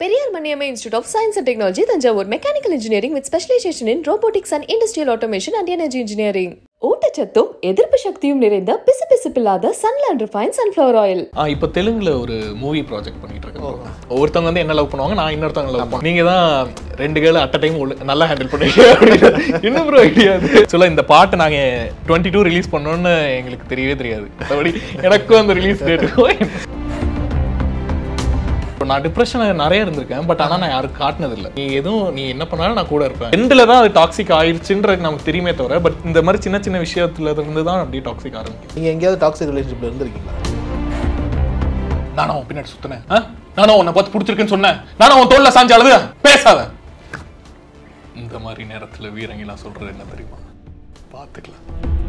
Periyar Maniamma Institute of Science and Technology, Tanjavur. Mechanical engineering with specialization in robotics and industrial automation and energy engineering. ஊட்டச்சத்தும் எதிர்ப்பு சக்தியும் நிறைந்த பிசுபிசுப்பில்லாத Sunland refine sunflower oil ஆ இப்போ தெலுங்குல ஒரு மூவி ப்ராஜெக்ட் பண்ணிட்டு இருக்கேன் bro. ஒருத்தவங்க வந்து என்ன லவ் பண்ணுவாங்க நான் இன்னொருத்தவங்க லவ் பண்ணுவேன் நீங்க தான் ரெண்டு கேர்ள் அட் டைம் நல்லா ஹேண்டில் பண்ணுவீங்க அப்படின்னு இன்னும் ப்ரோ ஐடியா சொல்ல இந்த பாட்டு நாங்க டுவெண்ட்டி டூ ரிலீஸ் பண்ணோன்னு எங்களுக்கு தெரியவே தெரியாது மற்றபடி எனக்கும் அந்த ரிலீஸ் டேட்டுக்கும் நான் டிப்ரெஷன் நிறைய இருந்திருக்கேன் பட் ஆனா நான் யாருக்கு காட்டினது இல்ல நீ எதுவும் நீ என்ன பண்ணாலும் நான் கூட இருப்பேன் எண்டில் தான் அது டாக்ஸிக் ஆயிடுச்சுன்றது நமக்கு தெரியுமே தவிர பட் இந்த மாதிரி சின்ன சின்ன விஷயத்துல இருந்து தான் அப்படியே டாக்ஸிக் ஆரம்பிக்கும் நீங்க எங்கேயாவது டாக்ஸிக் ரிலேஷன்ஷிப்ல இருந்திருக்கீங்களா நானும் உன் பின்னாடி சுத்தினேன் ஆ? நானும் உன்னை பார்த்து பிடிச்சிருக்குன்னு சொன்னேன் நானும் உன் தோல்ல சாஞ்சு அழுது பேசாத இந்த மாதிரி நேரத்துல வீரங்கெல்லாம் சொல்றது என்ன தெரியுமா பார்த்துக்கலாம்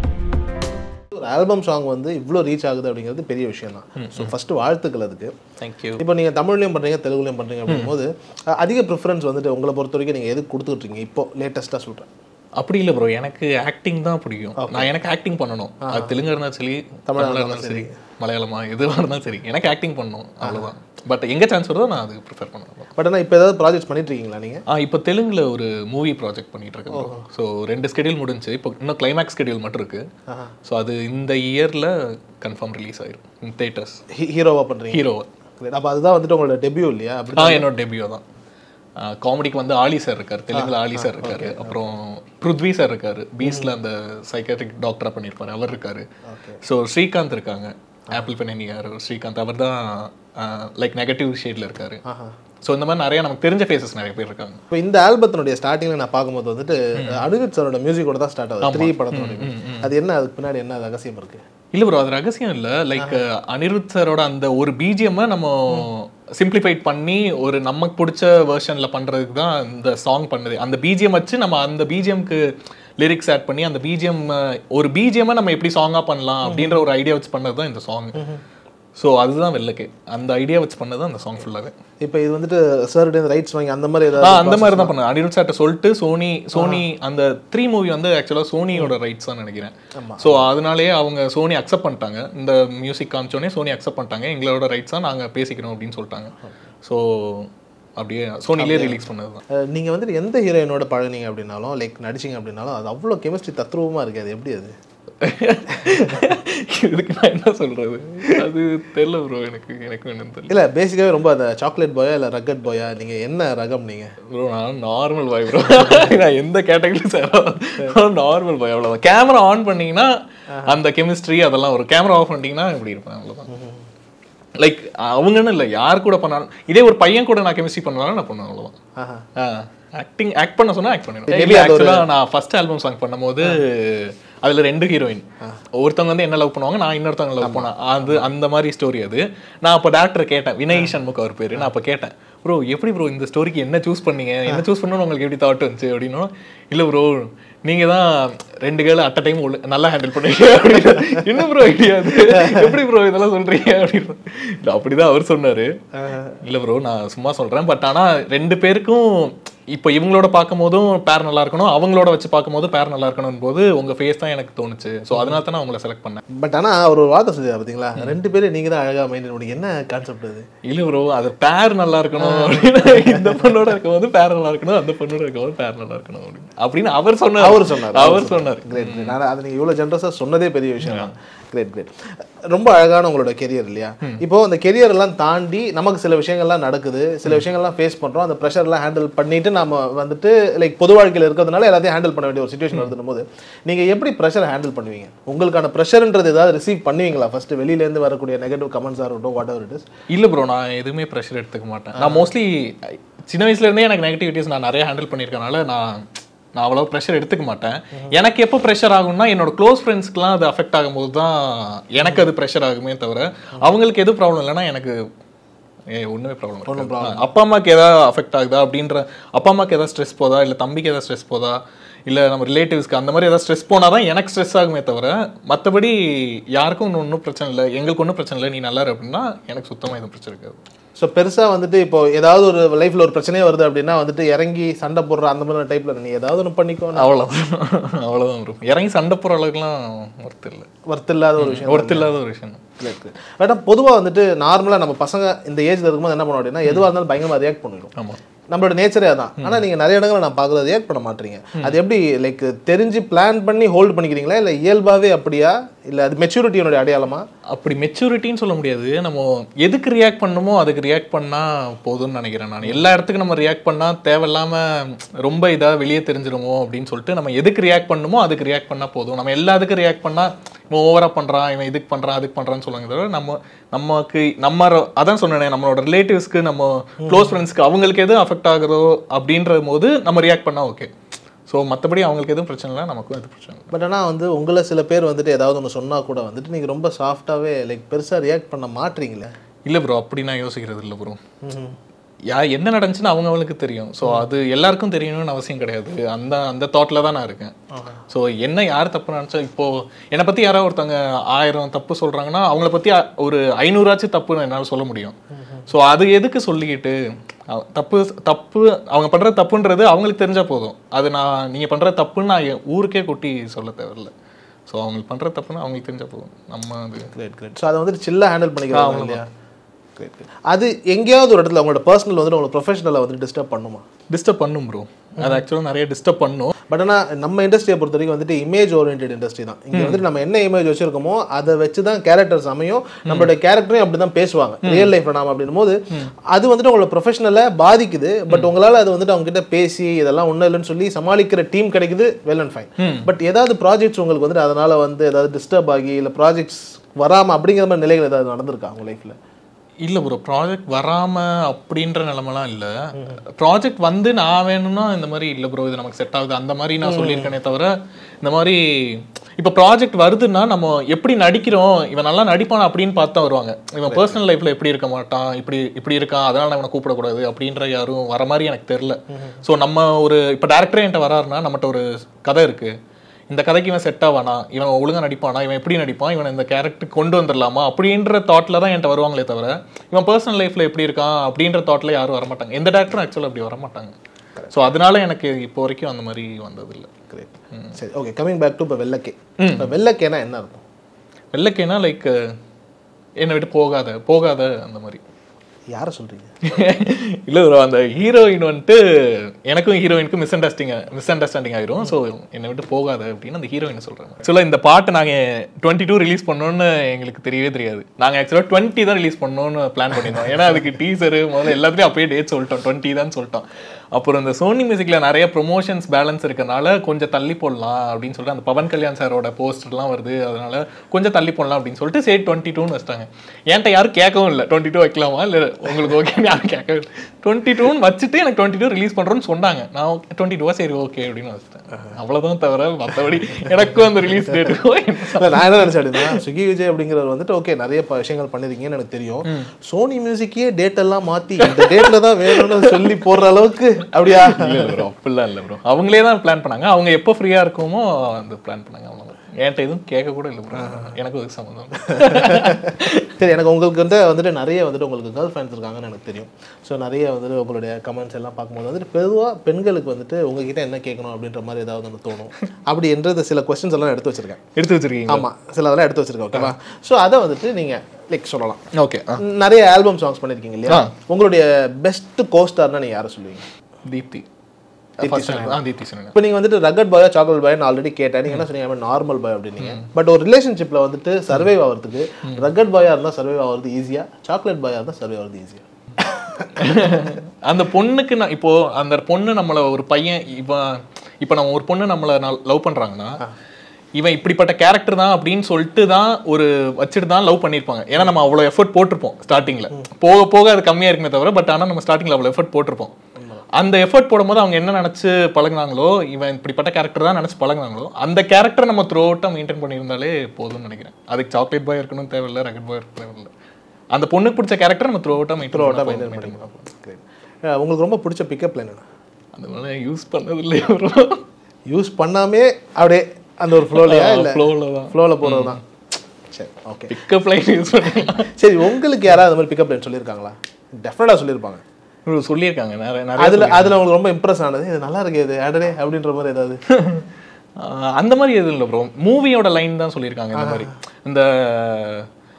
ஒரு ஆல்பம் சாங் வந்து இவ்வளோ ரீச் ஆகுது அப்படிங்கிறது பெரிய விஷயம் தான் ஸோ ஃபர்ஸ்ட் வாழ்த்துக்கள் அதுக்கு தேங்க்யூ இப்போ நீங்க தமிழ்லையும் பண்றீங்க தெலுங்குலையும் பண்றீங்க அப்படிங்கும்போது அஹ், அதிக ப்ரிஃபரன்ஸ் வந்துட்டு உங்களை பொறுத்த வரைக்கும் நீங்க எதுக்கு கொடுத்துட்டு இருக்கீங்க இப்போ லேட்டஸ்ட்டாக சொல்றேன் அப்படி இல்லை ப்ரோ எனக்கு ஆக்டிங் தான் பிடிக்கும் நான் எனக்கு ஆக்டிங் பண்ணணும் அது தெலுங்கா இருந்தாலும் சரி தமிழா இருந்தாலும் சரி மலையாளமா எதுவாக இருந்தாலும் சரி எனக்கு ஆக்டிங் பண்ணணும் அவ்வளவுதான் பட் எங்க சான்ஸ் வருதோ நான் அது ப்ரிஃபர் பண்ணுவேன் பட் ஆனால் இப்போ ஏதாவது ப்ராஜெக்ட்ஸ் பண்ணிட்டு இருக்கீங்களா நீங்க ஆ இப்போ தெலுங்குல ஒரு மூவி ப்ராஜெக்ட் பண்ணிட்டு இருக்கேன் ஸோ ரெண்டு ஸ்கெடியூல் முடிஞ்சு இப்போ இன்னும் கிளைமேக்ஸ் ஸ்கெடியூல் மட்டும் இருக்கு ஸோ அது இந்த இயர்ல கன்ஃபார்ம் ரிலீஸ் ஆயிரும் தேட்டர்ஸ் ஹீரோவா பண்றீங்க ஹீரோவா அப்போ அதுதான் வந்துட்டு உங்களோட டெபியூ இல்லையா அப்படி ஆ என்னோட டெபியூ தான் காமெடிக்கு வந்து ஆலி சார் இருக்காரு தெலுங்குல ஆலி சார் இருக்காரு அப்புறம் பிருத்வி சார் இருக்காரு பீஸ்ல அந்த சைக்காட்ரிக் டாக்டரா பண்ணியிருப்பாரு அவர் இருக்காரு ஸோ ஸ்ரீகாந்த் இருக்காங்க ஆப்பிள் பெண்ணி யார் ஸ்ரீகாந்த் அவர் தான் லைக் நெகட்டிவ் ஷேட்ல இருக்காரு ஸோ இந்த மாதிரி நிறைய நமக்கு தெரிஞ்ச ஃபேஸஸ் நிறைய பேர் இருக்காங்க இப்போ இந்த ஆல்பத்தினுடைய ஸ்டார்டிங்ல நான் பார்க்கும்போது வந்துட்டு அனிருத் சாரோட மியூசிக்கோட தான் ஸ்டார்ட் ஆகுது த்ரீ படத்தோட அது என்ன அதுக்கு பின்னாடி என்ன ரகசியம் இருக்கு இல்ல ப்ரோ அது ரகசியம் இல்ல லைக் அனிருத் சாரோட அந்த ஒரு பிஜிஎம் நம்ம சிம்பிளிஃபைட் பண்ணி ஒரு நமக்கு பிடிச்ச வெர்ஷன்ல பண்றதுக்கு தான் இந்த சாங் பண்ணுது அந்த பிஜிஎம் வச்சு நம்ம அந்த பிஜிஎம்க்கு லிரிக்ஸ் ஆட் பண்ணி அந்த பிஜிஎம் ஒரு பிஜிஎம் நம்ம எப்படி சாங்கா பண்ணலாம் அப்படின்ற ஒரு ஐடியா வச்சு பண்ணது தான் இந்த சாங் ஸோ அதுதான் வெள்ளக்கே அந்த ஐடியா வச்சு பண்ணது தான் அந்த சாங் ஃபுல்லாகவே இப்போ இது வந்துட்டு சார்கிட்ட ரைட்ஸ் வாங்கி அந்த மாதிரி ஆ ஏதாவது அந்த மாதிரி தான் பண்ணேன் அனிருத் சார்ட்ட சொல்லிட்டு சோனி சோனி அந்த த்ரீ மூவி வந்து ஆக்சுவலாக சோனியோட ரைட்ஸ் தான் நினைக்கிறேன் ஸோ அதனாலேயே அவங்க சோனி அக்செப்ட் பண்ணிட்டாங்க இந்த மியூசிக் காமிச்சோடனே சோனி அக்செப்ட் பண்ணிட்டாங்க எங்களோட ரைட்ஸ் தான் நாங்கள் பேசிக்கிறோம் அப்படின்னு சொல்லிட்டாங்க ஸோ அப்படியே சோனிலே ரிலீஸ் பண்ணது தான் அஹ் நீங்க வந்துட்டு எந்த ஹீரோயினோட பழகுனீங்க அப்படின்னாலும் லைக் நடிச்சீங்க அப்படின்னாலும் அது அவ்வளோ கெமிஸ்ட்ரி தத்ரூபமா இருக்கு அது எப்படி அது இதுக்கு நான் என்ன சொல்றது அது தெரியல ப்ரோ எனக்கு எனக்கு என்னன்னு தெரியல இல்ல பேசிக்காவே ரொம்ப அந்த சாக்லேட் பாயா இல்ல ரக்கட் பாயா நீங்க என்ன ரகம் நீங்க ப்ரோ நான் நார்மல் பாய் ப்ரோ நான் எந்த கேட்டகரி சார் நார்மல் பாய் அவ்வளோதான் கேமரா ஆன் பண்ணீங்கன்னா அந்த கெமிஸ்ட்ரி அதெல்லாம் வரும் கேமரா ஆஃப் பண்ணிட்டீங்கன்னா இப்படி இருப்பேன் அவ்வளோதான் லைக் அவங்கன்னு இல்லை யார் கூட பண்ணாலும் இதே ஒரு பையன் கூட நான் கெமிஸ்ட்ரி பண்ணுவாலும் நான் பண்ணுவேன் அவ்வளோதான் ஆஹா ஆக்டிங் ஆக்ட் பண்ண சொன்னா ஆக்ட் Maybe பண்ணிடுவேன் அது ஒரு- ஆக்சுவலாக நான் ஃபர்ஸ்ட் ஆல்பம் சாங் பண்ணும்போது அதுல ரெண்டு ஹீரோயின் ஒருத்தவங்க வந்து என்ன லவ் பண்ணுவாங்க நான் இன்னொருத்தவங்க லவ் பண்ணேன் அது அந்த மாதிரி ஸ்டோரி அது நான் அப்போ டேரக்டர் கேட்டேன் வினய் சண்முக் அவர் பேரு நான் அப்போ கேட்டேன் ப்ரோ எப்படி ப்ரோ இந்த ஸ்டோரிக்கு என்ன சூஸ் பண்ணீங்க என்ன சூஸ் பண்ணணும்னு உங்களுக்கு எப்படி தாட் வந்துச்சு அப்படின்னா இல்லை ப்ரோ நீங்க தான் ரெண்டு கேர்ள் அட் டைம் நல்லா ஹேண்டில் பண்ணுவீங்க அப்படின்னு என்ன ப்ரோ ஐடியா அது எப்படி ப்ரோ இதெல்லாம் சொல்றீங்க அப்படின்னு இல்ல அப்படிதான் அவர் சொன்னாரு இல்ல ப்ரோ நான் சும்மா சொல்றேன் பட் ஆனா ரெண்டு பேருக்கும் இப்போ இவங்களோட பார்க்கும் போதும் பேர் நல்லா இருக்கணும் அவங்களோட வச்சு பார்க்கும் போது பேர் நல்லா இருக்கணும் போது உங்க ஃபேஸ் தான் எனக்கு தோணுச்சு ஸோ அதனால தான் நான் உங்களை செலக்ட் பண்ணேன் பட் ஆனா அவர் ஒரு வார்த்தை சொல்லுவார் பாத்தீங்களா ரெண்டு பேரும் நீங்க தான் அழகா மைண்ட் பண்ணி என்ன கான்செப்ட் அது இல்ல ப்ரோ அது பேர் நல்லா இருக்கணும் அப்படின்னு இந்த பொண்ணோட இருக்கும்போது பேர் நல்லா இருக்கணும் அந்த பொண்ணோட இருக்கும்போது பேர் நல்லா இருக்கணும் அப்படின்னு அப்படின்னு அவர் சொன்னார் அவர் சொன்னார் அவர் சொன்னார் கிரேட் கிரேட் நான் அதை நீங்க இவ்வளவு ஜென்ரஸா சொன்னதே பெரிய விஷயம் தான் கிரேட் கிரேட் ரொம்ப அழகான உங்களோட கெரியர் இல்லையா இப்போ அந்த கெரியர் எல்லாம் தாண்டி நமக்கு சில விஷயங்கள்லாம் நடக்குது சில விஷயங்கள்லாம் ஃபேஸ் பண்றோம் அந்த ப்ரெஷர்லாம் ஹேண்டில் பண்ணிட்டு நாம வந்துட்டு லைக் பொது வாழ்க்கையில் இருக்கிறதுனால எல்லாத்தையும் ஹேண்டில் பண்ண வேண்டிய ஒரு சுச்சுவேஷன் வருதுன்னு போது நீங்க எப்படி ப்ரெஷர் ஹேண்டில் பண்ணுவீங்க உங்களுக்கான ப்ரெஷர்ன்றது ஏதாவது ரிசீவ் பண்ணுவீங்களா ஃபர்ஸ்ட் வெளியில இருந்து வரக்கூடிய நெகட்டிவ் கமெண்ட்ஸாக இருக்கட்டும் வாட் எவர் இட் இஸ் இல்ல ப்ரோ நான் எதுவுமே ப்ரெஷர் எடுத்துக்க மாட்டேன் நான் மோஸ்ட்லி சின்ன வயசுல இருந்தே எனக்கு நெகட்டிவிட்டிஸ் நான் நிறைய ஹேண்டில் பண்ணியிருக்கனால நான் நான் அவ்வளோ ப்ரெஷர் எடுத்துக்க மாட்டேன் எனக்கு எப்போ ப்ரெஷர் ஆகும்னா என்னோட க்ளோஸ் ஃப்ரெண்ட்ஸ்க்குலாம் அது அஃபெக்ட் ஆகும்போது தான் எனக்கு அது ப்ரெஷர் ஆகுமே தவிர அவங்களுக்கு எதுவும் ப்ராப்ளம் இல்லைன்னா எனக்கு ஏ ஒன்றுமே ப்ராப்ளம் அப்பா அம்மாக்கு ஏதாவது அஃபெக்ட் ஆகுதா அப்படின்ற அப்பா அம்மாக்கு ஏதாவது ஸ்ட்ரெஸ் போதா இல்லை தம்பிக்கு ஏதாவது ஸ்ட்ரெஸ் போதா இல்லை நம்ம ரிலேட்டிவ்ஸ்க்கு அந்த மாதிரி ஏதாவது ஸ்ட்ரெஸ் போனால் தான் எனக்கு ஸ்ட்ரெஸ் ஆகுமே தவிர மற்றபடி யாருக்கும் ஒன்றும் ஒன்றும் பிரச்சனை இல்லை எங்களுக்கு ஒன்றும் பிரச்சனை இல்லை நீ நல்லா இரு அப்படின்னா எனக்கு சுத்தமாக எதுவும் பிரச்சனை இருக்காது ஸோ பெருசாக வந்துட்டு இப்போ ஏதாவது ஒரு லைஃப்பில் ஒரு பிரச்சனையே வருது அப்படின்னா வந்துட்டு இறங்கி சண்டை போடுற அந்த மாதிரி டைப்பில் நீ ஏதாவது ஒன்று பண்ணிக்கோ அவ்வளோதான் அவ்வளோதான் இருக்கும் இறங்கி சண்டை போகிற அளவுக்குலாம் ஒர்த்து இல்லை ஒர்த் இல்லாத ஒரு விஷயம் ஒர்த்து இல்லாத ஒரு விஷயம் தான் பட் பொதுவாக வந்துட்டு நார்மலாக நம்ம பசங்க இந்த ஏஜ்ல இருக்கும்போது என்ன பண்ணுவோம் அப்படின்னா எதுவாக இருந்தாலும் பயங்கரமாக ரியாக்ட் பண்ணிடும் ஆமா நம்மளோட நேச்சரே அதான் ஆனா நீங்க நிறைய இடங்களை நான் பார்க்குறது ரியாக்ட் பண்ண மாட்டீங்க அது எப்படி லைக் தெரிஞ்சு பிளான் பண்ணி ஹோல்ட் பண்ணிக்கிறீங்களா இல்ல இயல்பாவே அப்படியா இல்ல அது மெச்சூரிட்டியோட அடையாளமா அப்படி மெச்சூரிட்டின்னு சொல்ல முடியாது நம்ம எதுக்கு ரியாக்ட் பண்ணணுமோ அதுக்கு ரியாக்ட் பண்ணா போதும்னு நினைக்கிறேன் நான் எல்லா இடத்துக்கும் நம்ம ரியாக்ட் பண்ணா தேவையில்லாம ரொம்ப இதா வெளியே தெரிஞ்சிருமோ அப்படின்னு சொல்லிட்டு நம்ம எதுக்கு ரியாக்ட் பண்ணணுமோ அதுக்கு ரியாக்ட் பண்ணா போதும் நம்ம எல்லாத்துக்கும் ரியாக்ட் பண்ணா இவன் ஓவரா பண்றான் இவன் இதுக்கு பண்றான் அதுக்கு பண்றான்னு சொல்லுவாங்க தவிர நம்ம நமக்கு நம்ம ர- அதான் சொன்னேனே நம்மளோட ரிலேட்டிவ்ஸ்க்கு நம்ம க்ளோஸ் ஃப்ரெண்ட்ஸ்க்கு அவங்களுக்கு எதுவும் அஃபெக்ட் ஆகுதோ அப்படின்ற போது நம்ம ரியாக்ட் பண்ணா ஓகே ஸோ மற்றபடி அவங்களுக்கு எதுவும் பிரச்சனை இல்லை நமக்கும் எதுவும் பிரச்சனை இல்லை பட் ஆனா வந்து உங்களை சில பேர் வந்துட்டு ஏதாவது ஒன்று சொன்னா கூட வந்துட்டு நீங்க ரொம்ப சாஃப்டாவே லைக் பெருசா ரியாக்ட் பண்ண மாட்டீங்களே இல்லை ப்ரோ அப்படி நான் யோசிக்கிறது இல்லை ப்ரோ யா என்ன நடந்துச்சுன்னு அவங்க அவங்களுக்கு தெரியும் ஸோ அது எல்லாருக்கும் தெரியணும்னு அவசியம் கிடையாது அந்த அந்த தாட்டில் தான் நான் இருக்கேன் ஸோ என்ன யார் தப்பு நினச்சா இப்போ என்னை பற்றி யாராவது ஒருத்தவங்க ஆயிரம் தப்பு சொல்கிறாங்கன்னா அவங்கள பற்றி ஒரு ஐநூறாச்சும் தப்புன்னு என்னால் சொல்ல முடியும் ஸோ அது எதுக்கு சொல்லிக்கிட்டு அ- தப்பு தப்பு அவங்க பண்ணுற தப்புன்றது அவங்களுக்கு தெரிஞ்சா போதும் அது நான் நீங்கள் பண்ணுற தப்புன்னு நான் என் ஊருக்கே கொட்டி சொல்ல தேவையில்ல ஸோ அவங்களுக்கு பண்ணுற தப்புன்னு அவங்களுக்கு தெரிஞ்சா போதும் நம்ம அது கிரேட் கிரேட் ஸோ அதை வந்துட்டு சில்லாக ஹேண்டில் பண்ணிக்கிறாங்க இல்லையா கிரேட் அது எங்கேயாவது ஒரு இடத்துல உங்களோட பர்சனல் வந்துட்டு உங்களை ப்ரொஃபஷனலை வந்துட்டு டிஸ்டர்ப் பண்ணுமா டிஸ்டர்ப் பண்ணும் ப்ரோ அது ஆக்சுவலாக நிறைய டிஸ்டர்ப் பண்ணும் பட் ஆனால் நம்ம இண்டஸ்ட்ரியை பொறுத்த வரைக்கும் வந்துட்டு இமேஜ் ஓரியன்ட் இண்டஸ்ட்ரி தான் இங்கே வந்துட்டு நம்ம என்ன இமேஜ் வச்சிருக்கோமோ அதை வச்சு தான் கேரக்டர்ஸ் அமையும் நம்மளுடைய கேரக்டரையும் அப்படி தான் பேசுவாங்க ரியல் லைஃப்ல நாம அப்படின்னும் போது அது வந்துட்டு உங்களை ப்ரொஃபஷனலை பாதிக்குது பட் உங்களால் அது வந்துட்டு அவங்க கிட்ட பேசி இதெல்லாம் ஒன்றும் இல்லைன்னு சொல்லி சமாளிக்கிற டீம் கிடைக்குது வெல் அண்ட் ஃபைன் பட் ஏதாவது ப்ராஜெக்ட்ஸ் உங்களுக்கு வந்துட்டு அதனால வந்து ஏதாவது டிஸ்டர்ப் ஆகி இல்லை ப்ராஜெக்ட்ஸ் வராமல் அப்படிங்கிற மாதிரி நிலைகள் ஏதாவது நடந்திருக்கா உங்க லைஃப்ல இல்ல ப்ரோ ப்ராஜெக்ட் வராம அப்படின்ற நிலைமைலாம் இல்ல ப்ராஜெக்ட் வந்து நான் வேணும்னா இந்த மாதிரி இல்ல ப்ரோ இது நமக்கு செட் ஆகுது அந்த மாதிரி நான் சொல்லியிருக்கேனே தவிர இந்த மாதிரி இப்போ ப்ராஜெக்ட் வருதுன்னா நம்ம எப்படி நடிக்கிறோம் இவன் நல்லா நடிப்பான் அப்படின்னு பார்த்து தான் வருவாங்க இவன் பர்சனல் லைஃப்ல எப்படி இருக்க மாட்டான் இப்படி இப்படி இருக்கான் அதனால நான் இவனை கூப்பிடக்கூடாது அப்படின்ற யாரும் வர மாதிரி எனக்கு தெரில ஸோ நம்ம ஒரு இப்போ டேரக்டரே என்கிட்ட வராருன்னா நம்மகிட்ட ஒரு கதை இருக்கு இந்த கதைக்கு இவன் செட் ஆவானா இவன் ஒழுங்கா நடிப்பானா இவன் எப்படி நடிப்பான் இவன் இந்த கேரக்டர் கொண்டு வந்துடலாமா அப்படின்ற தாட்ல தான் என்கிட்ட வருவாங்களே தவிர இவன் பர்சனல் லைஃப்ல எப்படி இருக்கான் அப்படின்ற தாட்ல யாரும் வரமாட்டாங்க எந்த டேரக்டரும் ஆக்சுவலாக அப்படி வரமாட்டாங்க ஸோ அதனால எனக்கு இப்போ வரைக்கும் அந்த மாதிரி வந்ததில்லை கிரேட் சரி ஓகே கமிங் பேக் டு இப்போ வெள்ளக்கே இப்போ வெள்ளக்கேனா என்ன அர்த்தம் வெள்ளைக்கேனா லைக் என்னை விட்டு போகாத போகாத அந்த மாதிரி யாரை சொல்றீங்க இல்ல ப்ரோ அந்த ஹீரோயின் வந்துட்டு எனக்கும் ஹீரோயினுக்கும் மிஸ் அண்டர்ஸ்டிங் மிஸ் அண்டர்ஸ்டாண்டிங் ஆயிரும் ஸோ என்னை விட்டு போகாத அப்படின்னு அந்த ஹீரோயின் சொல்றாங்க ஆக்சுவலாக இந்த பாட்டு நாங்க டுவெண்ட்டி டூ ரிலீஸ் பண்ணோம்னு எங்களுக்கு தெரியவே தெரியாது நாங்க ஆக்சுவலாக டுவெண்ட்டி தான் ரிலீஸ் பண்ணோம்னு பிளான் பண்ணியிருந்தோம் ஏன்னா அதுக்கு டீசரு முதல்ல எல்லாத்துலயும் அப்பயே டேட் சொல்லிட்டோம் டுவெண்ட்டி தான் சொல்லிட்டோம் அப்புறம் இந்த சோனி மியூசிக்ல நிறைய ப்ரொமோஷன்ஸ் பேலன்ஸ் இருக்கனால கொஞ்சம் தள்ளி போடலாம் அப்படின்னு சொல்லிட்டு அந்த பவன் கல்யாண் சாரோட போஸ்டர்லாம் வருது அதனால கொஞ்சம் தள்ளி போடலாம் அப்படின்னு சொல்லிட்டு சரி டுவெண்ட்டி டூன்னு வச்சிட்டாங்க என்கிட்ட யாரும் கேட்கவும் இல்லை டுவெண்ட்டி டூ வைக்கலாமா இல்லை உங்களுக்கு ஓகேன்னு யாரும் கேட்கவே இல்லை டுவெண்ட்டி டூன்னு வச்சுட்டு எனக்கு டுவெண்ட்டி டூ ரிலீஸ் பண்ணுறோன்னு சொன்னாங்க நான் டுவெண்ட்டி டூவா சரி ஓகே அப்படின்னு வச்சுட்டேன் அவ்வளோதான் தவிர மற்றபடி எனக்கும் அந்த ரிலீஸ் டேட்டுக்கும் இல்ல, நான் என்ன நினைச்சேன் அப்படின்னா சுகி விஜய் அப்படிங்கிறவர் வந்துட்டு ஓகே நிறைய ப- விஷயங்கள் பண்ணிருக்கீங்கன்னு எனக்கு தெரியும் சோனி மியூசிக்கே டேட் எல்லாம் மாத்தி இந்த டேட்ல தான் வேணும்னு சொல்லி போடுற அளவுக்கு அப்படியா இல்ல ப்ரோ அப்படிலாம் இல்லை ப்ரோ அவங்களே தான் பிளான் பண்ணாங்க அவங்க எப்போ ஃப்ரீயா இருக்குமோ அந்த பிளான் பண்ணாங்க அவங்க என்கிட்ட எதுவும் கேட்க கூட இல்லை ப்ரோ எனக்கு ஒரு சம்மந்தம் சரி எனக்கு உங்களுக்கு வந்து வந்துட்டு நிறைய வந்துட்டு உங்களுக்கு கேர்ள் ஃப்ரெண்ட்ஸ் இருக்காங்கன்னு எனக்கு தெரியும் ஸோ நிறைய வந்துட்டு உங்களுடைய கமெண்ட்ஸ் எல்லாம் பார்க்கும்போது வந்துட்டு பொதுவாக பெண்களுக்கு வந்துட்டு உங்ககிட்ட என்ன கேட்கணும் அப்படின்ற மாதிரி ஏதாவது ஒன்று தோணும் அப்படி என்றது சில கொஸ்டின்ஸ் எல்லாம் எடுத்து வச்சிருக்கேன் எடுத்து வச்சிருக்கீங்க ஆமா சில அதெல்லாம் எடுத்து வச்சிருக்கேன் ஓகேவா ஸோ அதை வந்துட்டு நீங்க லைக் சொல்லலாம் ஓகே நிறைய ஆல்பம் சாங்ஸ் பண்ணிருக்கீங்க இல்லையா உங்களுடைய பெஸ்ட் கோஸ்டார்னா நீங்க யாரை சொல்லுவீங்க தீப்தி First time. ஆ தீப்தி சொன்னேன் இப்போ நீங்க வந்துட்டு ரகட் பாயா சாக்லேட் பாய் ஆல்ரெடி கேட்டேன் நீங்க என்ன சொன்னீங்க நார்மல் பாய் அப்படின்னீங்க பட் ஒரு ரிலேஷன்ஷிப்ல வந்துட்டு சர்வைவ் ஆகிறதுக்கு ரகட் பாயா இருந்தா சர்வைவ் ஆகிறது ஈஸியா சாக்லேட் பாயா இருந்தா சர்வைவ் ஆகிறது ஈஸியா அந்த பொண்ணுக்கு நான் இப்போ அந்த பொண்ணு நம்மள ஒரு பையன் இவன் இப்போ நம்ம ஒரு பொண்ணு நம்மள லவ் பண்றாங்கன்னா இவன் இப்படிப்பட்ட கேரக்டர் தான் அப்படின்னு சொல்லிட்டு தான் ஒரு வச்சுட்டு தான் லவ் பண்ணியிருப்பாங்க ஏன்னா நம்ம அவ்வளோ எஃபர்ட் போட்டிருப்போம் ஸ்டார்டிங்ல போக போக அது கம்மியா இருக்குமே தவிர பட் ஆனால் நம்ம ஸ்டார்டிங்ல அவ்வளோ எஃபர்ட் போட்டிருப்போம் அந்த எஃபர்ட் போடும்போது அவங்க என்ன நினைச்சு பழகுனாங்களோ இவன் இப்படிப்பட்ட கேரக்டர் தான் நினைச்சு பழகுனாங்களோ அந்த கேரக்டர் நம்ம த்ரூ அவுட்டாக மெயின்டைன் பண்ணியிருந்தாலே போதும்னு நினைக்கிறேன் அதுக்கு சாக்லேட் பாய் இருக்கணும் தேவையில்லை ரகட் பாய் இருக்கணும் தேவையில்லை அந்த பொண்ணுக்கு பிடிச்ச கேரக்டர் நம்ம த்ரூ அவுட்டாக மெயின்டைன் த்ரோட்டா மெயின்டைன் பண்ணிக்கலாம் Great. உங்களுக்கு ரொம்ப பிடிச்ச பிக்கப் லைன் என்ன அந்த மாதிரி யூஸ் பண்ணது இல்லையா ப்ரோ யூஸ் பண்ணாமே அப்படியே அந்த ஒரு ஃப்ளோலையா இல்ல ஃப்ளோவில் தான் ஃப்ளோவில் போகிறது தான் சரி ஓகே பிக்கப் லைன் யூஸ் பண்ணலாம் சரி உங்களுக்கு யாராவது அந்த மாதிரி பிக்கப் லைன் சொல்லியிருக்காங்களா டெஃபினட்டாக சொல்லியிருப்பாங்க bro, சொல்லியிருக்காங்க நிறைய நிறைய அதுல அதுல உங்களுக்கு ரொம்ப இம்ப்ரெஸ் ஆனது இது நல்லா இருக்கு இது அடடே அப்படின்ற மாதிரி ஏதாவது ஆஹ் அந்த மாதிரி எதுவும் இல்லை ப்ரோ மூவியோட லைன் தான் சொல்லியிருக்காங்க இந்த மாதிரி இந்த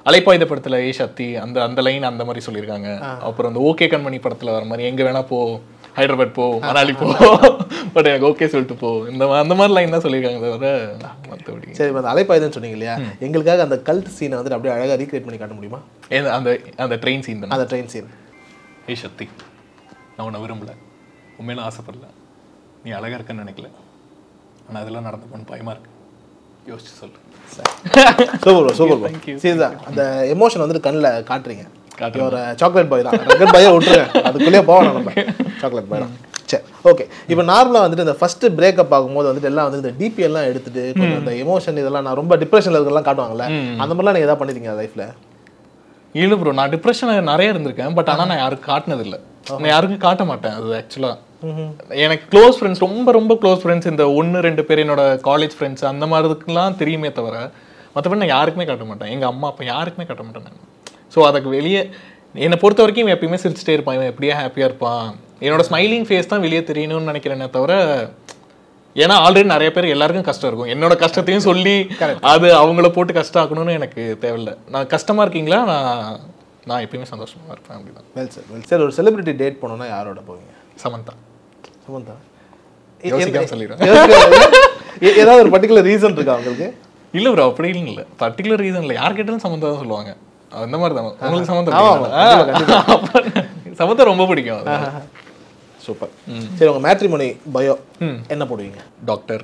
அலைப்பாயுத படத்துல ஏ சக்தி அந்த அந்த லைன் அந்த மாதிரி சொல்லியிருக்காங்க அப்புறம் அந்த ஓகே கண்மணி படத்துல வர மாதிரி எங்க வேணா போ ஹைதராபாத் போ மணாலி போ பட் எனக்கு ஓகே சொல்லிட்டு போ இந்த மா- அந்த மாதிரி லைன் தான் சொல்லியிருக்காங்க தவிர மற்றபடி சரி இப்ப அந்த அலைப்பாயுதன்னு சொன்னீங்க இல்லையா எங்களுக்காக அந்த கல்ட் சீனை வந்துட்டு அப்படியே அழகா ரீக்ரியேட் பண்ணி காட்ட முடியுமா அந்த அந்த ட்ரெயின் சீன் தானே அந்த ட்ரெயின் சீன் ஏய் சக்தி நான் உன்னை விரும்பல உண்மையில ஆசைப்படல நீ அழகா இருக்கன்னு நினைக்கல ஆனா அதெல்லாம் நடந்து போன பயமா இருக்கு யோசிச்சு சொல்லு சூப்பர் சூப்பர் Thank you. சரிதான் அந்த எமோஷன் வந்துட்டு கண்ணில் காட்டுறீங்க காட்டுறேன். ஒரு சாக்லேட் பாய் தான் ரெக்கட் பாயை விட்டுருங்க அதுக்குள்ளேயே போகணும் நம்ம சாக்லேட் பாய் தான் சரி ஓகே இப்போ நார்மலாக வந்துட்டு இந்த ஃபர்ஸ்ட் பிரேக்கப் ஆகும்போது வந்துட்டு எல்லாம் வந்து இந்த டிபி எல்லாம் எடுத்துட்டு கொஞ்சம் இந்த எமோஷன் இதெல்லாம் நான் ரொம்ப டிப்ரெஷனில் இருக்கலாம் காட்டுவாங்கல்ல அந்த மாதிரிலாம் நீங்கள் எதாவது பண்ணிருக்கீங்க லைஃப்பில் இல்லை ப்ரோ நான் டிப்ரெஷன் நிறைய இருந்திருக்கேன் பட் ஆனா நான் யாருக்கும் காட்டினது இல்ல நான் யாருக்கும் காட்ட மாட்டேன் அது ஆக்சுவலா எனக்கு க்ளோஸ் ஃப்ரெண்ட்ஸ் ரொம்ப ரொம்ப க்ளோஸ் ஃப்ரெண்ட்ஸ் இந்த ஒன்று ரெண்டு பேர் என்னோட காலேஜ் ஃப்ரெண்ட்ஸ் அந்த மாதிரிலாம் தெரியுமே தவிர மற்றபடி நான் யாருக்குமே காட்ட மாட்டேன் எங்க அம்மா அப்பா யாருக்குமே காட்ட மாட்டேன் நான் ஸோ அதுக்கு வெளியே என்னை பொறுத்த வரைக்கும் இவன் எப்பயுமே சிரிச்சிட்டே இருப்பான் இவன் எப்படியே ஹாப்பியாக இருப்பான் என்னோட ஸ்மைலிங் ஃபேஸ் தான் வெளியே தெரியணும்னு நினைக்கிறேனே தவிர ஏன்னா ஆல்ரெடி நிறைய பேர் எல்லாருக்கும் கஷ்டம் இருக்கும் என்னோட கஷ்டத்தையும் சொல்லி அது அவங்கள போட்டு கஷ்டம் ஆக்கணும்னு எனக்கு தேவையில்ல நான் கஷ்டமா இருக்கீங்களா நான் நான் எப்பயுமே சந்தோஷமா இருப்பேன் அப்படிதான் வெல் சார் வெல் சார் ஒரு செலிபிரிட்டி டேட் போனோம்னா யாரோட போவீங்க சமந்தா சுமந்தா யோசிக்காம சொல்லிடுறேன் ஏ- ஏதாவது ஒரு பர்டிகுலர் ரீசன் இருக்கா உங்களுக்கு இல்ல ப்ரோ அப்படி இல்ல பர்டிகுலர் ரீசன் இல்ல யார் கேட்டாலும் சமந்தா தான் சொல்லுவாங்க அந்த மாதிரி தான் உங்களுக்கு சமந்தா ஆமா, பிடிக்குமா? ஆ, அப்ப சமந்தா ரொம்ப பிடிக்கும் அது. சூப்பர் சரி உங்க மேட்ரிமோனி பயோ என்ன போடுவீங்க டாக்டர்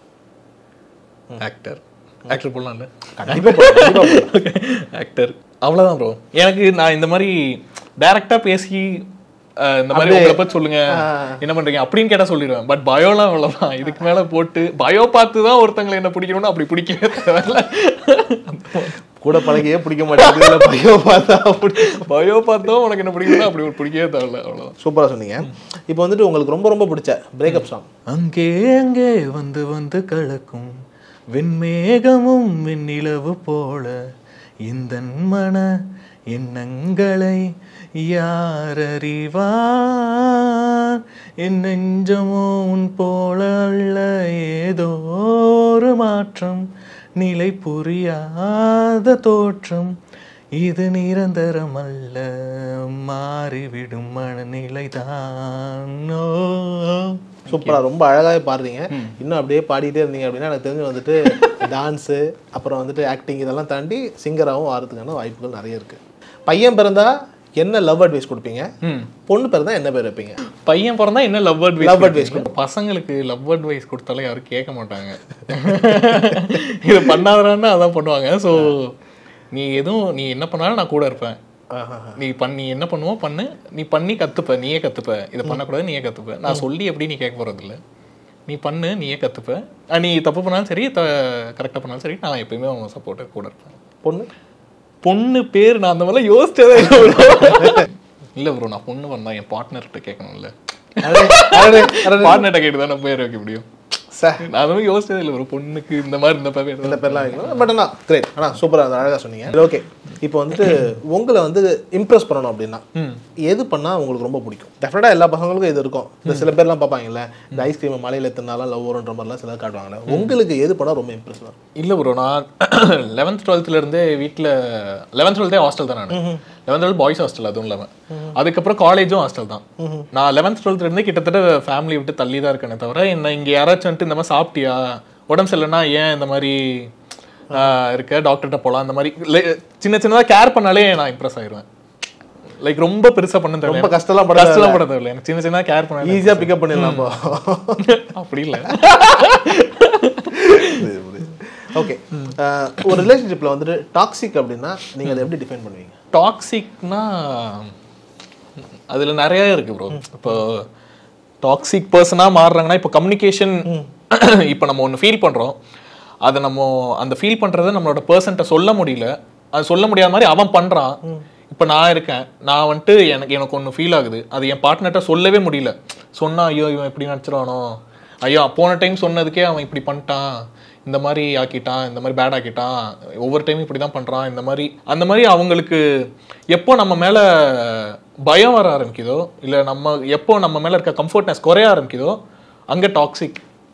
ஆக்டர் ஆக்டர் போடலாம்ல கண்டிப்பா போடுங்க, கண்டிப்பா போடுங்க. ஆக்டர் அவ்வளவுதான் ப்ரோ எனக்கு நான் இந்த மாதிரி டைரக்டா பேசி அஹ், இந்த மாதிரி உங்களை பத்தி சொல்லுங்க என்ன பண்றீங்க அப்படின்னு கேட்டா சொல்லிடுவேன் பட் பயோலாம் அவ்வளவுதான் இதுக்கு மேல போட்டு பயோ பார்த்து தான் ஒருத்தங்களை என்ன பிடிக்கணும்னு அப்படி பிடிக்கவே தேவையில்ல கூட பழகியே பிடிக்க மாட்டேங்குது இல்ல பயோ பார்த்தா அப்படி பயோ பார்த்தோம் உனக்கு என்ன பிடிக்கணும் அப்படி ஒரு பிடிக்கவே தேவையில்ல அவ்வளவுதான் சூப்பரா சொன்னீங்க இப்போ வந்துட்டு உங்களுக்கு ரொம்ப ரொம்ப பிடிச்ச பிரேக்கப் சாங் அங்கே அங்கே வந்து வந்து கலக்கும் வெண்மேகமும் வெண்ணிலவு போல இந்த மன எண்ணங்களை யார் அறிவார் என் நெஞ்சமோ உன் போல அல்ல ஏதோ ஒரு மாற்றம் நிலை புரியாத தோற்றம் இது நிரந்தரம் அல்ல மாறிவிடும் மனநிலை தான் சூப்பரா ரொம்ப அழகாவே பாடுறீங்க இன்னும் அப்படியே பாடிட்டே இருந்தீங்க அப்படின்னா எனக்கு தெரிஞ்சு வந்துட்டு டான்ஸு அப்புறம் வந்துட்டு ஆக்டிங் இதெல்லாம் தாண்டி சிங்கராகவும் ஆகிறதுக்கான வாய்ப்புகள் நிறைய இருக்கு பையன் பிறந்தா என்ன லவ் அட்வைஸ் கொடுப்பீங்க பொண்ணு பிறந்தா என்ன பேர் வைப்பீங்க பையன் பிறந்தா என்ன love advice Love love advice advice பசங்களுக்கு லவ் அட்வைஸ் கொடுத்தாலும் யாரும் கேட்க மாட்டாங்க இது பண்ணாதறான்னு அதான் பண்ணுவாங்க ஸோ நீ எதுவும் நீ என்ன பண்ணாலும் நான் கூட இருப்பேன் நீ பண்ணி என்ன பண்ணுவோ பண்ணு நீ பண்ணி கத்துப்ப நீயே கத்துப்ப இதை பண்ணக்கூடாது நீயே கத்துப்ப நான் சொல்லி எப்படி நீ கேட்க போறது இல்ல நீ பண்ணு நீயே கத்துப்ப அஹ் நீ தப்பு பண்ணாலும் சரி த கரெக்டாக பண்ணாலும் சரி நான் எப்பயுமே அவங்க சப்போர்ட்டு கூட இருப்பேன் பொண்ணு பொண்ணு பேர் நான் அந்த மாதிரிலாம் யோசிச்சதே இல்லை bro. இல்ல ப்ரோ நான் பொண்ணு வந்தா என் பார்ட்னர்கிட்ட கேட்கணும்ல அடடே, அடடே, அடடே. பார்ட்னர்கிட்ட கேட்டு தான் நான் பேர் வைக்க முடியும் சார் நான் அதுவும் யோசிச்சதே இல்லை ஒரு பொண்ணுக்கு இந்த மாதிரி இந்த பேர் இந்த பேர்லாம் வைக்கணும் பட் ஆனால் கிரேட் ஆனால் சூப்பராக அது அழகாக சொன்னீங்க ஓகே இப்போ வந்துட்டு உங்களை வந்து இம்ப்ரெஸ் பண்ணணும் அப்படின்னா எது பண்ணால் உங்களுக்கு ரொம்ப பிடிக்கும் டெஃபினட்டாக எல்லா பசங்களுக்கும் இது இருக்கும் இந்த சில பேர்லாம் பார்ப்பாங்கல்ல இந்த ஐஸ்கிரீம் மலையில் எத்தனாலும் லவ் வரும்ன்ற மாதிரிலாம் சிலர் காட்டுவாங்கல்ல உங்களுக்கு எது பண்ணால் ரொம்ப இம்ப்ரெஸ் ஆகும் இல்ல ப்ரோ நான் லெவன்த் டுவெல்த்ல இருந்தே வீட்ல லெவன்த் டுவெல்த்தே ஹாஸ்டல் தான் நான் லெவன்த் டுவெல்த் பாய்ஸ் ஹாஸ்டல் அதுவும் இல்லாம அதுக்கப்புறம் காலேஜும் ஹாஸ்டல் தான் நான் லெவன்த் டுவெல்த்ல இருந்தே கிட்டத்தட்ட ஃபேமிலி விட்டு தள்ளி தான் இருக்கேனே தவிர என்ன இங்க யாராச்சும் வந்துட்டு இந்த மாதிரி சாப்பிட்டியா உடம்பு சரியில்லைன்னா ஏன் இந்த மாதிரி ஆஹ், இருக்க டாக்டர்கிட்ட போலாம் இந்த மாதிரி le- சின்ன சின்னதா கேர் பண்ணாலே நான் இம்ப்ரெஸ் ஆயிருவேன் லைக் ரொம்ப பெருசா பண்ண தேவை ரொம்ப கஷ்டம்லாம் பட கஷ்டம்லாம் பட தேவையில்லை எனக்கு சின்ன சின்னதா கேர் பண்ண ஈஸியாக பிக்கப் பண்ணிடலாம் அப்போ அப்படி இல்ல ஓகே ஒரு ரிலேஷன்ஷிப்பில் வந்துட்டு டாக்ஸிக் அப்படின்னா நீங்கள் அதை எப்படி டிஃபைன் பண்ணுவீங்க டாக்ஸிக்னா அதுல நிறைய இருக்கு ப்ரோ இப்போ டாக்ஸிக் பர்சனா மாறுறாங்கன்னா இப்போ கம்யூனிகேஷன் இப்போ நம்ம ஒன்று ஃபீல் பண்றோம் அதை நம்ம அந்த ஃபீல் பண்றதை நம்மளோட பர்சன்ட்ட சொல்ல முடியல அது சொல்ல முடியாத மாதிரி அவன் பண்றான் இப்போ நான் இருக்கேன் நான் வந்துட்டு எனக்கு எனக்கு ஒன்று ஃபீல் ஆகுது அது என் பார்ட்னர்கிட்ட சொல்லவே முடியல சொன்னா ஐயோ இவன் இப்படி நினச்சிருவானோ ஐயோ போன டைம் சொன்னதுக்கே அவன் இப்படி பண்ணிட்டான் இந்த மாதிரி ஆக்கிட்டான் இந்த மாதிரி பேட் ஆக்கிட்டான் ஒவ்வொரு டைமும் இப்படி தான் பண்ணுறான் இந்த மாதிரி அந்த மாதிரி அவங்களுக்கு எப்போ நம்ம மேலே பயம் வர ஆரம்பிக்குதோ இல்லை நம்ம எப்போ நம்ம மேலே இருக்க கம்ஃபர்ட்னஸ் குறைய ஆரம்பிக்குதோ அங்கே டாக்ஸிக்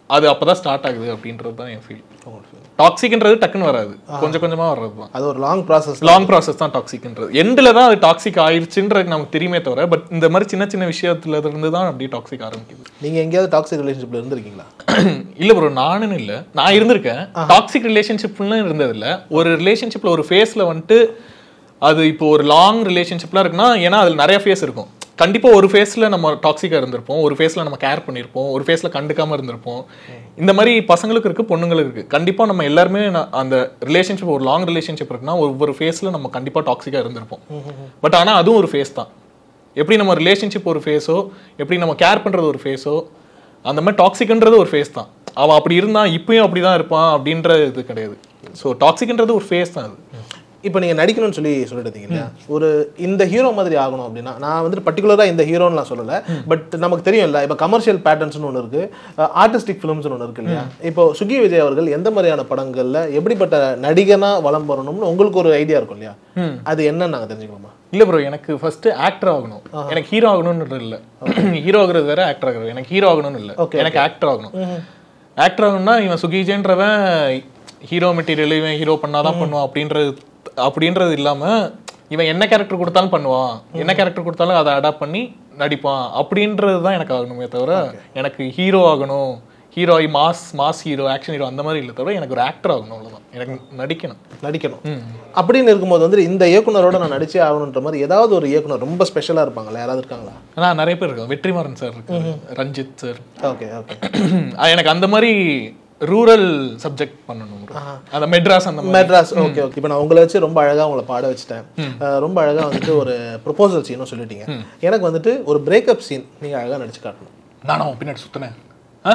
அது அப்பதான் ஸ்டார்ட் ஆகுது அப்படின்றது தான் என் ஃபீல் டாக்ஸிக்ன்றது டக்குன்னு வராது கொஞ்சம் கொஞ்சமா வர்றது தான் அது ஒரு லாங் ப்ராசஸ் லாங் ப்ராசஸ் தான் டாக்ஸிக்ன்றது எண்டில் தான் அது டாக்ஸிக் ஆயிருச்சுன்றது நமக்கு தெரியுமே தவிர பட் இந்த மாதிரி சின்ன சின்ன விஷயத்துல இருந்து தான் அப்படியே டாக்ஸிக் ஆரம்பிக்குது நீங்க எங்கேயாவது டாக்ஸிக் ரிலேஷன்ஷிப்ல இருந்திருக்கீங்களா இல்ல ப்ரோ நானுன்னு இல்ல நான் இருந்திருக்கேன் டாக்ஸிக் ரிலேஷன்ஷிப்னு இருந்தது இல்ல ஒரு ரிலேஷன்ஷிப்ல ஒரு ஃபேஸ்ல வந்துட்டு அது இப்போ ஒரு லாங் ரிலேஷன்ஷிப்லாம் இருக்குன்னா ஏன்னா அதுல நிறைய ஃபேஸ் இருக்கும் கண்டிப்பா ஒரு ஃபேஸ்ல நம்ம டாக்ஸிக்கா இருந்திருப்போம் ஒரு ஃபேஸ்ல நம்ம கேர் பண்ணியிருப்போம் ஒரு ஃபேஸ்ல கண்டுக்காம இருந்திருப்போம் இந்த மாதிரி பசங்களுக்கு இருக்கு பொண்ணுங்களுக்கு இருக்கு கண்டிப்பா நம்ம எல்லாருமே ந- அந்த ரிலேஷன்ஷிப் ஒரு லாங் ரிலேஷன்ஷிப் இருக்குன்னா ஒவ்வொரு ஃபேஸ்ல நம்ம கண்டிப்பா டாக்ஸிக்கா இருந்திருப்போம் பட் ஆனா அதுவும் ஒரு ஃபேஸ் தான் எப்படி நம்ம ரிலேஷன்ஷிப் ஒரு ஃபேஸோ எப்படி நம்ம கேர் பண்றது ஒரு ஃபேஸோ அந்த மாதிரி டாக்ஸிக்ன்றது ஒரு ஃபேஸ் தான் அவன் அப்படி இருந்தான் இப்பயும் அப்படி தான் இருப்பான் அப்படின்ற இது கிடையாது ஸோ டாக்ஸிக்ன்றது ஒரு ஃபேஸ் தான் அது இப்போ நீங்க நடிக்கணும்னு சொல்லி சொல்லிட்டு இருந்தீங்க இல்லையா ஒரு இந்த ஹீரோ மாதிரி ஆகணும் அப்படின்னா நான் வந்துட்டு பர்டிகுலராக இந்த ஹீரோன்னு நான் சொல்லலை பட் நமக்கு தெரியும்ல இப்போ கமர்ஷியல் பேட்டர்ன்ஸ்னு ஒன்று இருக்கு ஆர்டிஸ்டிக் ஃபிலிம்ஸ்னு ஒன்று இருக்கு இல்லையா இப்போ சுகி விஜய் அவர்கள் எந்த மாதிரியான படங்கள்ல எப்படிப்பட்ட நடிகனா வலம் வரணும்னு உங்களுக்கு ஒரு ஐடியா இருக்கும் இல்லையா அது என்னன்னு நாங்கள் தெரிஞ்சுக்கலாமா இல்ல ப்ரோ எனக்கு ஃபர்ஸ்ட் ஆக்டர் ஆகணும் எனக்கு ஹீரோ ஆகணும்னு இல்ல ஹீரோ ஆகுறது வேற ஆக்டர் ஆகுறது எனக்கு ஹீரோ ஆகணும்னு இல்ல Okay, எனக்கு ஆக்டர் ஆகணும் ஆக்டர் ஆகணும்னா இவன் சுகிஜேன்றவன் ஹீரோ மெட்டீரியல் இவன் ஹீரோ பண்ணாதான் பண்ணுவான் அப்படின்றது அப்படின்றது இல்லாம இவன் என்ன கேரக்டர் கொடுத்தாலும் பண்ணுவான் என்ன கேரக்டர் கொடுத்தாலும் அதை அடாப்ட் பண்ணி நடிப்பான் அப்படின்றது தான் எனக்கு ஆகணுமே தவிர எனக்கு ஹீரோ ஆகணும் hero mass mass hero action hero அந்த மாதிரி இல்லை தவிர எனக்கு ஒரு ஆக்டர் ஆகணும் அவ்வளவுதான் எனக்கு நடிக்கணும் நடிக்கணும் அப்படின்னு இருக்கும்போது வந்து இந்த இயக்குனரோட நான் நடிச்சே ஆகணுன்ற மாதிரி ஏதாவது ஒரு இயக்குனர் ரொம்ப ஸ்பெஷலா இருப்பாங்களா யாராவது இருக்காங்களா ஆனா நிறைய பேர் இருக்காங்க வெற்றிமாறன் சார் இருக்காரு ரஞ்சித் சார் ஓகே ஓகே அது எனக்கு அந்த மாதிரி ரூரல் சப்ஜெக்ட் பண்ணணும் bro. அந்த மெட்ராஸ் அந்த மாதிரி மெட்ராஸ் ஓகே ஓகே இப்போ நான் உங்களை வச்சு ரொம்ப அழகா உங்களை பாட வச்சுட்டேன் அஹ் ரொம்ப அழகா வந்துட்டு ஒரு ப்ரொபோசல் சீனும் சொல்லிட்டீங்க எனக்கு வந்துட்டு ஒரு பிரேக்கப் சீன் நீங்க அழகா நடிச்சு காட்டணும் நானும் அவன் பின்னாடி சுத்தினேன் ஆ?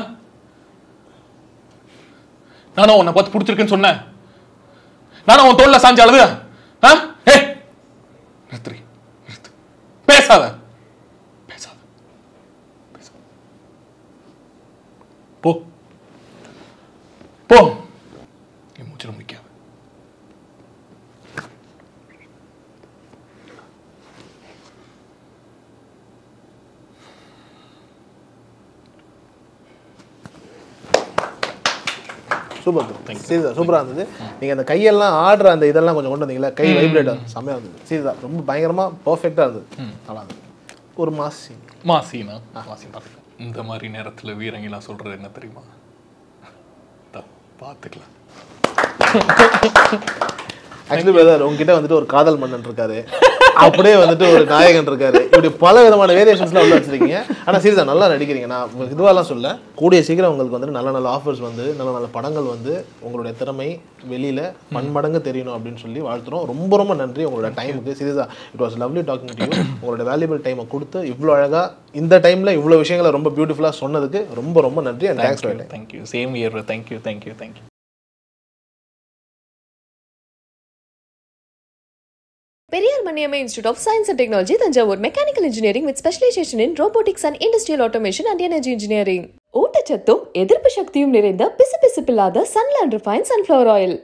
நானும் உன்னை பார்த்து பிடிச்சிருக்குன்னு சொன்னேன் நானும் உன் தோல்ல சாஞ்ச அழுது ஆ ஏ நிறுத்துறி நிறுத்து பேசாத பேசாத பேசாத. போ போ என் மூச்சில் முடிக்காத சூப்பர் சீதா சூப்பரா இருந்தது நீங்க அந்த கையெல்லாம் ஆடுற அந்த இதெல்லாம் கொஞ்சம் கொண்டு வந்தீங்களா கை வைப்ரேட் செம்மையா இருந்தது சீதா ரொம்ப பயங்கரமா பர்ஃபெக்டா இருந்தது நல்லா இருந்தது ஒரு மாஸ் சீன் மாசினா மாசி பார்த்துக்கலாம் இந்த மாதிரி நேரத்துல வீரங்கெல்லாம் சொல்றது என்ன தெரியுமா தா, பார்த்துக்கலாம் ஆக்சுவலி பிரதர் உங்ககிட்ட வந்துட்டு ஒரு காதல் மன்னன் இருக்காரு அப்படியே வந்துட்டு ஒரு நாயகன் இருக்காரு இப்படி பல விதமான வேரியேஷன்ஸ்லாம் உள்ள வச்சிருக்கீங்க ஆனா சீரியஸா நல்லா நடிக்கிறீங்க நான் உங்களுக்கு இதுவாலாம் சொல்ல கூடிய சீக்கிரம் உங்களுக்கு வந்துட்டு நல்ல நல்ல ஆஃபர்ஸ் வந்து நல்ல நல்ல படங்கள் வந்து உங்களுடைய திறமை வெளியில பன்மடங்கு தெரியணும் அப்படின்னு சொல்லி வாழ்த்துறோம் ரொம்ப ரொம்ப நன்றி உங்களோட டைமுக்கு சீரியஸா it was lovely talking to you உங்களோட வேல்யூபிள் டைமை கொடுத்து இவ்வளோ அழகா இந்த டைம்ல இவ்வளோ விஷயங்களை ரொம்ப பியூட்டிஃபுல்லா சொன்னதுக்கு ரொம்ப ரொம்ப நன்றி and thanks for thank you same here thank you thank you thank you Periyar Maniammai Institute of Science and Technology Thanjavur mechanical engineering with specialisation in robotics and industrial automation and energy engineering ஊட்டச்சத்தும் எதிர்ப்பு சக்தியும் நிறைந்த பிசுபிசுப்பில்லாத சன்லேண்ட் ரிஃபைன் சன்ஃப்ளவர் ஆயில்